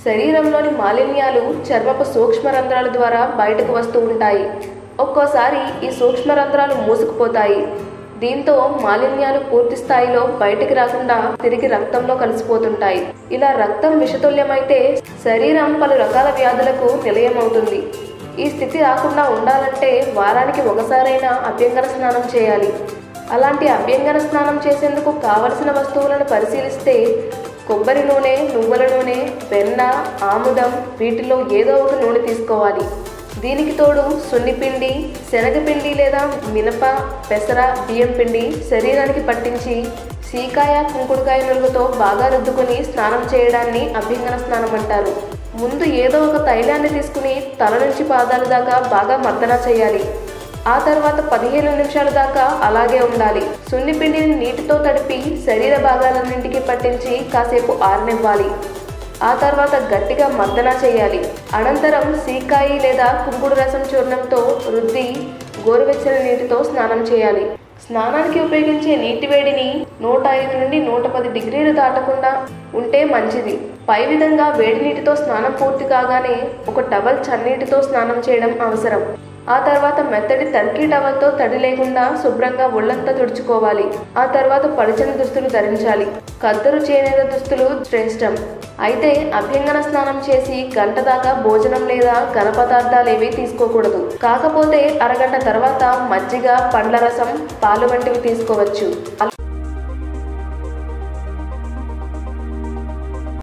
శరీరంలోని మాలిన్యాలు చర్మపు సూక్ష్మ రంధ్రాల ద్వారా బయటకు వస్తూ ఉంటాయి ఒక్కోసారి ఈ సూక్ష్మ రంధ్రాలు మూసుకుపోతాయి దీంతో మాలిన్యాలు పూర్తి స్థాయిలో బయటికి రాకుండా తిరిగి రక్తంలో కలిసిపోతుంటాయి ఇలా రక్తం విషతుల్యమైతే శరీరం పలు రకాల వ్యాధులకు నిలయమవుతుంది ఈ స్థితి రాకుండా ఉండాలంటే వారానికి ఒకసారైనా అభ్యంగన స్నానం చేయాలి అలాంటి అభ్యంగన స్నానం చేసేందుకు కావలసిన వస్తువులను పరిశీలిస్తే కొబ్బరి నూనె నువ్వుల నూనె వెన్న ఆముదం వీటిలో ఏదో ఒక నూనె తీసుకోవాలి దీనికి తోడు సున్నిపిండి శనగపిండి లేదా మినప పెసర బియ్యం పిండి శరీరానికి పట్టించి సీకాయ కుంకుడుకాయ నురుగుతో బాగా రుద్దుకుని స్నానం చేయడాన్ని అభ్యంగన స్నానం అంటారు ముందు ఏదో ఒక తైలాన్ని తీసుకుని తల నుంచి పాదాల దాకా బాగా మర్దన చేయాలి ఆ తర్వాత పదిహేను నిమిషాల దాకా అలాగే ఉండాలి సున్నిపిండిని నీటితో తడిపి శరీర భాగాలన్నింటికి పట్టించి కాసేపు ఆరనివ్వాలి ఆ తర్వాత గట్టిగా మర్దన చేయాలి అనంతరం సీకాయి లేదా కుంకుడు రసం చూర్ణంతో రుద్ది గోరువెచ్చని నీటితో స్నానం చేయాలి స్నానానికి ఉపయోగించే నీటి వేడిని నూట ఐదు నుండి నూట పది డిగ్రీలు దాటకుండా ఉంటే మంచిది పై విధంగా వేడి నీటితో స్నానం పూర్తి కాగానే ఒక టవల్ చన్నీటితో స్నానం చేయడం అవసరం ఆ తర్వాత మెత్తటి టర్కీ టవల్తో తడి లేకుండా శుభ్రంగా ఒళ్ళంతా తుడుచుకోవాలి ఆ తర్వాత పలుచని దుస్తులు ధరించాలి కద్దరు చేనేత దుస్తులు శ్రేష్టం అయితే అభ్యంగన స్నానం చేసి గంట దాకా భోజనం లేదా ఘన పదార్థాలు ఏవీ తీసుకోకూడదు కాకపోతే అరగంట తర్వాత మజ్జిగ పండ్ల రసం పాలు వంటివి తీసుకోవచ్చు